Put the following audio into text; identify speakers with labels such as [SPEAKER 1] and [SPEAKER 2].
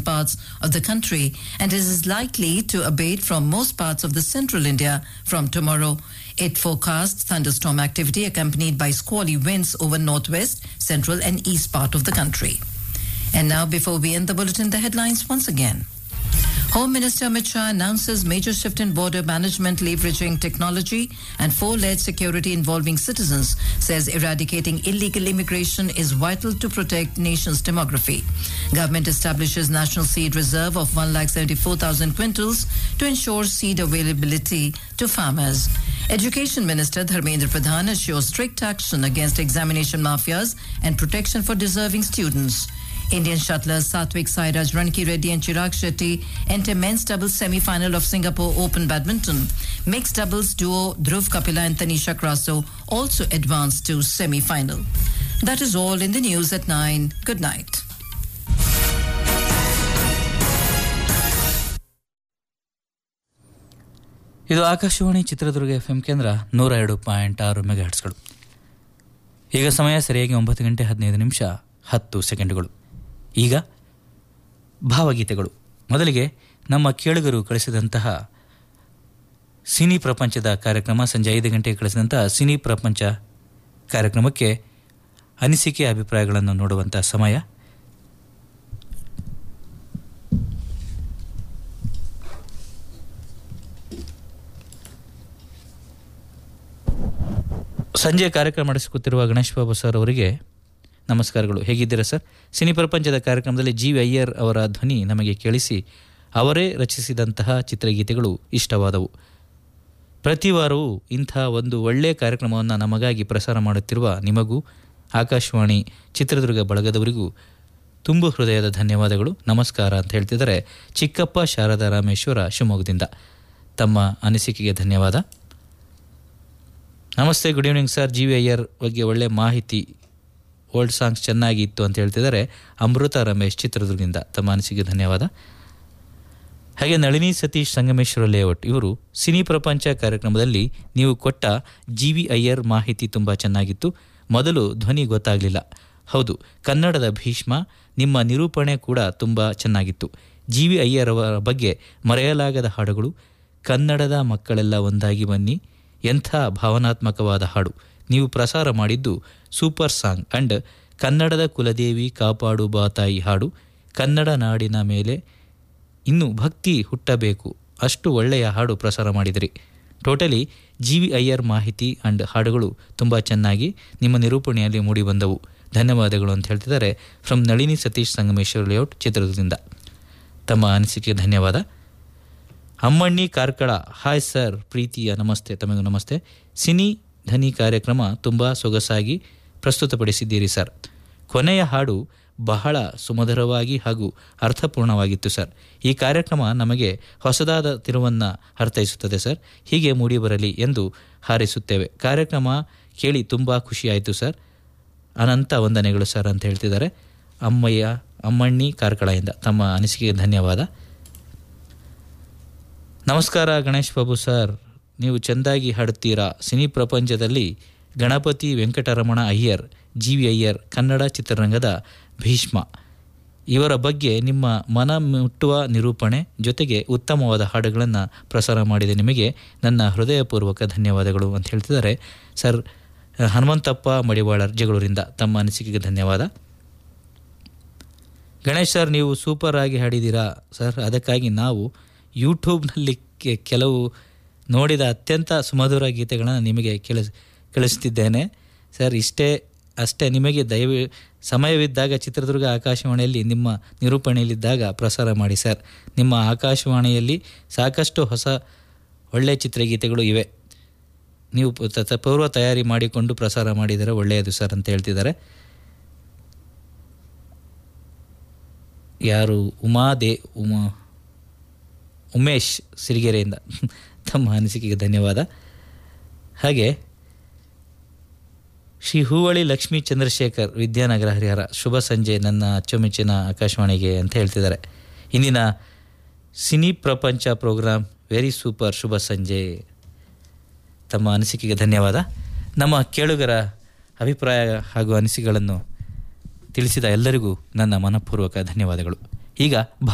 [SPEAKER 1] parts of the country and it is likely to abate from most parts of the central India from tomorrow. It forecasts thunderstorm activity accompanied by squally winds over northwest, central, and east part of the country. And now, before we end the bulletin, the headlines once again. Home Minister Amit Shah announces major shift in border management leveraging technology and four-led security involving citizens, says eradicating illegal immigration is vital to protect nation's demography. Government establishes national seed reserve of 1,74,000 quintals to ensure seed availability to farmers. Education Minister Dharmendra Pradhan assures strict action against examination mafias and protection for deserving students. Indian shuttlers Satwik Sairaj, Ranki Reddy and Chirag Shetty enter men's doubles semi-final of Singapore Open Badminton. Mixed doubles duo Dhruv Kapila and Tanisha Kraso also advanced to semi-final. That is all in the news at 9. Good night.
[SPEAKER 2] ಇದು Akashvani Chitradurga F M ಕೇಂದ್ರ ನೂರ ಎರಡು point ಆರು ಮೆಗಾಹರ್ಟ್ಸ್ಗಳು ಈಗ ಸಮಯ ಸರಿಯಾಗಿ ಒಂಬತ್ತು ಗಂಟೆ ಹದಿನೈದು ನಿಮಿಷ ಹತ್ತು ಸೆಕೆಂಡುಗಳು ಈಗ ಭಾವಗೀತೆಗಳು ಮೊದಲಿಗೆ ನಮ್ಮ ಕೇಳುಗರು ಕಳಿಸಿದಂತಹ ಸಿನಿ ಪ್ರಪಂಚದ ಕಾರ್ಯಕ್ರಮ ಸಂಜೆ ಐದು ಗಂಟೆಗೆ ಕಳಿಸಿದಂತಹ ಸಿನಿ ಪ್ರಪಂಚ ಕಾರ್ಯಕ್ರಮಕ್ಕೆ ಅನಿಸಿಕೆ ಅಭಿಪ್ರಾಯಗಳನ್ನು ನೋಡುವಂಥ ಸಮಯ ಸಂಜೆ ಕಾರ್ಯಕ್ರಮ ನಡೆಸಿಕೊತ್ತಿರುವ ಗಣೇಶ್ ಬಾಬು ಸರ್ ಅವರಿಗೆ ನಮಸ್ಕಾರಗಳು ಹೇಗಿದ್ದೀರಾ ಸರ್ ಸಿನಿ ಪ್ರಪಂಚದ ಕಾರ್ಯಕ್ರಮದಲ್ಲಿ ಜಿ ವಿ ಅಯ್ಯರ್ ಅವರ ಧ್ವನಿ ನಮಗೆ ಕೇಳಿಸಿ ಅವರೇ ರಚಿಸಿದಂತಹ ಚಿತ್ರಗೀತೆಗಳು ಇಷ್ಟವಾದವು ಪ್ರತಿ ವಾರವೂ ಇಂಥ ಒಂದು ಒಳ್ಳೆಯ ಕಾರ್ಯಕ್ರಮವನ್ನು ನಮಗಾಗಿ ಪ್ರಸಾರ ಮಾಡುತ್ತಿರುವ ನಿಮಗೂ ಆಕಾಶವಾಣಿ ಚಿತ್ರದುರ್ಗ ಬಳಗದವರಿಗೂ ತುಂಬು ಹೃದಯದ ಧನ್ಯವಾದಗಳು ನಮಸ್ಕಾರ ಅಂತ ಹೇಳ್ತಿದ್ದಾರೆ ಚಿಕ್ಕಪ್ಪ ಶಾರದಾ ರಾಮೇಶ್ವರ ಶಿವಮೊಗ್ಗದಿಂದ ತಮ್ಮ ಅನಿಸಿಕೆಗೆ ಧನ್ಯವಾದ ನಮಸ್ತೆ good evening sir G V Iyer ಬಗ್ಗೆ ಒಳ್ಳೆ ಮಾಹಿತಿ ಓಲ್ಡ್ ಸಾಂಗ್ಸ್ ಚೆನ್ನಾಗಿತ್ತು ಅಂತ ಹೇಳ್ತಿದ್ದಾರೆ ಅಮೃತ ರಮೇಶ್ ಚಿತ್ರದುರ್ಗದಿಂದ ತಮ್ಮ ಅನಿಸಿಕೆ ಧನ್ಯವಾದ ಹಾಗೆ ನಳಿನಿ ಸತೀಶ್ ಸಂಗಮೇಶ್ವರ ಲೇಔಟ್ ಇವರು ಸಿನಿ ಪ್ರಪಂಚ ಕಾರ್ಯಕ್ರಮದಲ್ಲಿ ನೀವು ಕೊಟ್ಟ ಜಿ ವಿ ಅಯ್ಯರ್ ಮಾಹಿತಿ ತುಂಬ ಚೆನ್ನಾಗಿತ್ತು ಮೊದಲು ಧ್ವನಿ ಗೊತ್ತಾಗಲಿಲ್ಲ ಹೌದು ಕನ್ನಡದ ಭೀಷ್ಮ ನಿಮ್ಮ ನಿರೂಪಣೆ ಕೂಡ ತುಂಬ ಚೆನ್ನಾಗಿತ್ತು ಜಿ ವಿ ಅಯ್ಯರ್ ಅವರ ಬಗ್ಗೆ ಮರೆಯಲಾಗದ ಹಾಡುಗಳು ಕನ್ನಡದ ಮಕ್ಕಳೆಲ್ಲ ಒಂದಾಗಿ ಬನ್ನಿ ಎಂಥ ಭಾವನಾತ್ಮಕವಾದ ಹಾಡು ನೀವು ಪ್ರಸಾರ ಮಾಡಿದ್ದು ಸೂಪರ್ ಸಾಂಗ್ ಅಂಡ್ ಕನ್ನಡದ ಕುಲದೇವಿ ಕಾಪಾಡು ಬಾತಾಯಿ ಹಾಡು ಕನ್ನಡ ನಾಡಿನ ಮೇಲೆ ಇನ್ನು ಭಕ್ತಿ ಹುಟ್ಟಬೇಕು ಅಷ್ಟು ಒಳ್ಳೆಯ ಹಾಡು ಪ್ರಸಾರ ಮಾಡಿದಿರಿ ಟೋಟಲಿ ಜಿ ವಿ ಅಯ್ಯರ್ ಮಾಹಿತಿ ಅಂಡ್ ಹಾಡುಗಳು ತುಂಬ ಚೆನ್ನಾಗಿ ನಿಮ್ಮ ನಿರೂಪಣೆಯಲ್ಲಿ ಮೂಡಿಬಂದವು ಧನ್ಯವಾದಗಳು ಅಂತ ಹೇಳ್ತಿದ್ದಾರೆ ಫ್ರಮ್ ನಳಿನಿ ಸತೀಶ್ ಸಂಗಮೇಶ್ವರ ಲೇಔಟ್ ಚಿತ್ರದುರ್ಗದಿಂದ ತಮ್ಮ ಅನಿಸಿಕೆಗೆ ಧನ್ಯವಾದ ಅಮ್ಮಣ್ಣಿ ಕಾರ್ಕಳ ಹಾಯ್ ಸರ್ ಪ್ರೀತಿಯ ನಮಸ್ತೆ ತಮಗೂ ನಮಸ್ತೆ ಸಿನಿ ಧನಿ ಕಾರ್ಯಕ್ರಮ ತುಂಬ ಸೊಗಸಾಗಿ ಪ್ರಸ್ತುತಪಡಿಸಿದ್ದೀರಿ ಸರ್ ಕೊನೆಯ ಹಾಡು ಬಹಳ ಸುಮಧುರವಾಗಿ ಹಾಗೂ ಅರ್ಥಪೂರ್ಣವಾಗಿತ್ತು ಸರ್ ಈ ಕಾರ್ಯಕ್ರಮ ನಮಗೆ ಹೊಸದಾದ ತಿರುವನ್ನು ಅರ್ಥೈಸುತ್ತದೆ ಸರ್ ಹೀಗೆ ಮೂಡಿಬರಲಿ ಎಂದು ಹಾರೈಸುತ್ತೇವೆ ಕಾರ್ಯಕ್ರಮ ಕೇಳಿ ತುಂಬ ಖುಷಿಯಾಯಿತು ಸರ್ ಅನಂತ ವಂದನೆಗಳು ಸರ್ ಅಂತ ಹೇಳ್ತಿದ್ದಾರೆ ಅಮ್ಮಯ್ಯ ಅಮ್ಮಣ್ಣಿ ಕಾರ್ಕಳದಿಂದ ತಮ್ಮ ಅನಿಸಿಕೆಗೆ ಧನ್ಯವಾದ ನಮಸ್ಕಾರ ಗಣೇಶ್ ಬಾಬು ಸರ್ ನೀವು ಚೆಂದಾಗಿ ಹಾಡುತ್ತೀರಾ ಸಿನಿ ಪ್ರಪಂಚದಲ್ಲಿ ಗಣಪತಿ ವೆಂಕಟರಮಣ ಅಯ್ಯರ್ ಜಿ ವಿ ಅಯ್ಯರ್ ಕನ್ನಡ ಚಿತ್ರರಂಗದ ಭೀಷ್ಮ ಇವರ ಬಗ್ಗೆ ನಿಮ್ಮ ಮನ ಮುಟ್ಟುವ ನಿರೂಪಣೆ ಜೊತೆಗೆ ಉತ್ತಮವಾದ ಹಾಡುಗಳನ್ನು ಪ್ರಸಾರ ಮಾಡಿದ ನಿಮಗೆ ನನ್ನ ಹೃದಯಪೂರ್ವಕ ಧನ್ಯವಾದಗಳು ಅಂತ ಹೇಳ್ತಿದ್ದಾರೆ ಸರ್ ಹನುಮಂತಪ್ಪ ಮಡಿವಾಳರ್ ಜಗಳೂರಿಂದ ತಮ್ಮ ಅನಿಸಿಕೆಗೆ ಧನ್ಯವಾದ ಗಣೇಶ್ ಸರ್ ನೀವು ಸೂಪರ್ ಆಗಿ ಹಾಡಿದ್ದೀರಾ ಸರ್ ಅದಕ್ಕಾಗಿ ನಾವು ಯೂಟ್ಯೂಬ್ನಲ್ಲಿ ಕೆ- ಕೆಲವು ನೋಡಿದ ಅತ್ಯಂತ ಸುಮಧುರ ಗೀತೆಗಳನ್ನು ನಿಮಗೆ ಕೇಳಿಸ್ ಕಳಿಸ್ತಿದ್ದೇನೆ ಸರ್ ಇಷ್ಟೇ ಅಷ್ಟೇ ನಿಮಗೆ ದಯವಿ ಸಮಯವಿದ್ದಾಗ ಚಿತ್ರದುರ್ಗ ಆಕಾಶವಾಣಿಯಲ್ಲಿ ನಿಮ್ಮ ನಿರೂಪಣೆಯಲ್ಲಿದ್ದಾಗ ಪ್ರಸಾರ ಮಾಡಿ ಸರ್ ನಿಮ್ಮ ಆಕಾಶವಾಣಿಯಲ್ಲಿ ಸಾಕಷ್ಟು ಹೊಸ ಒಳ್ಳೆಯ ಚಿತ್ರಗೀತೆಗಳು ಇವೆ ನೀವು ಪ- ತ- ತ- ಪೂರ್ವ ತಯಾರಿ ಮಾಡಿಕೊಂಡು ಪ್ರಸಾರ ಮಾಡಿದರೆ ಒಳ್ಳೆಯದು ಸರ್ ಅಂತ ಹೇಳ್ತಿದ್ದಾರೆ ಯಾರು ಉಮಾ ದೇ ಉಮಾ ಉಮೇಶ್ ಸಿರಿಗೆರೆಯಿಂದ ತಮ್ಮ ಅನಿಸಿಕೆಗೆ ಧನ್ಯವಾದ ಹಾಗೆ ಶ್ರೀ ಹೂವಳಿ ಲಕ್ಷ್ಮೀ ಚಂದ್ರಶೇಖರ್ ವಿದ್ಯಾನಗರ ಹರಿಹರ ಶುಭ ಸಂಜೆ ನನ್ನ ಅಚ್ಚುಮೆಚ್ಚಿನ ಆಕಾಶವಾಣಿಗೆ ಅಂತ ಹೇಳ್ತಿದ್ದಾರೆ ಇಂದಿನ ಸಿನಿ ಪ್ರಪಂಚ ಪ್ರೋಗ್ರಾಮ್ ವೆರಿ ಸೂಪರ್ ಶುಭ ಸಂಜೆ ತಮ್ಮ ಅನಿಸಿಕೆಗೆ ಧನ್ಯವಾದ ನಮ್ಮ ಕೇಳುಗರ ಅಭಿಪ್ರಾಯ ಹಾಗೂ ಅನಿಸಿಕೆಗಳನ್ನು ತಿಳಿಸಿದ ಎಲ್ಲರಿಗೂ ನನ್ನ ಮನಪೂರ್ವಕ ಧನ್ಯವಾದಗಳು ಈಗ